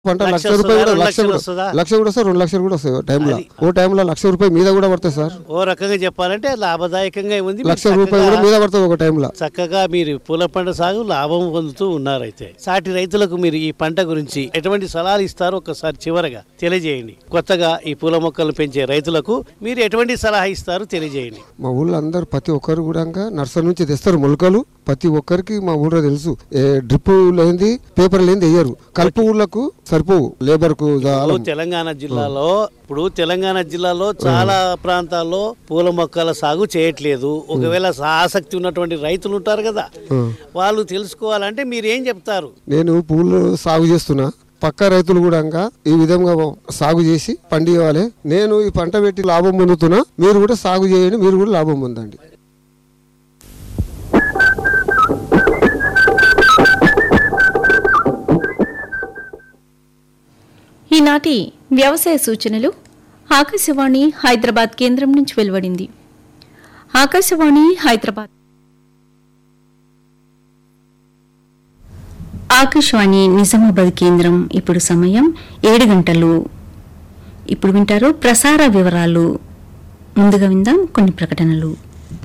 పంట లక్ష లక్ష రూపాయలు కూడా వస్తుందా? లక్ష రెండు కూడా లక్షలు వస్తుందా? లక్ష కూడా వస్తాయి రెండు లక్షలు కూడా వస్తాయి ఓ టైంలో అది. ఓ టైంలో లక్ష రూపాయలు మీద కూడా పడతాయి సార్ ఓ రకంగా చెప్పాలంటే లాభదాయకంగా ఉంది మీరు లక్ష రూపాయలు కూడా చక్కగా- మీద పడుతుంది ఒక టైంలో చక్కగా మీరు పూల పంట సాగు లాభం పొందుతూ ఉన్నారు అయితే సాటి రైతులకు మీరు ఈ పంట గురించి ఎటువంటి సలహాలు ఇస్తారో ఒకసారి చివరగా తెలియజేయండి కొత్తగా ఈ పూల మొక్కలు పెంచే రైతులకు మీరు ఎటువంటి సలహా ఇస్తారో తెలియజేయండి మా ఊళ్ళో అందరు ప్రతి ఒక్కరు కూడా నర్సరీ నుంచి తెస్తారు మొలకలు ప్రతి ఒక్కరికి మా ఊళ్ళో తెలుసు ఏ డ్రిప్ లేనిది పేపర్ లేనిది వేయరు కలుపు ఊళ్ళకు సరిపోవు లేబర్ కు ఇప్పుడు తెలంగాణ జిల్లాలో ఇప్పుడు తెలంగాణ జిల్లాలో చాలా ప్రాంతాల్లో పూల మొక్కల సాగు చేయట్లేదు ఒకవేళ ఆసక్తి ఉన్నటువంటి రైతులు ఉంటారు కదా వాళ్ళు తెలుసుకోవాలంటే మీరు ఏం చెప్తారు నేను పూలు సాగు చేస్తున్నా పక్క రైతులు కూడా ఈ విధంగా సాగు చేసి పండివ్వాలి నేను ఈ పంట పెట్టి లాభం పొందుతున్నా మీరు కూడా సాగు చేయండి మీరు కూడా లాభం పొందండి ఈనాటి వ్యవసాయ సూచనలు ఆకాశవాణి హైదరాబాద్ కేంద్రం నుంచి వెలువడింది ఆకాశవాణి హైదరాబాద్ ఆకాశవాణి నిజామాబాద్ కేంద్రం ఇప్పుడు సమయం ఏడు గంటలు ఇప్పుడు వింటారు ప్రసార వివరాలు ముందుగా విందాం కొన్ని ప్రకటనలు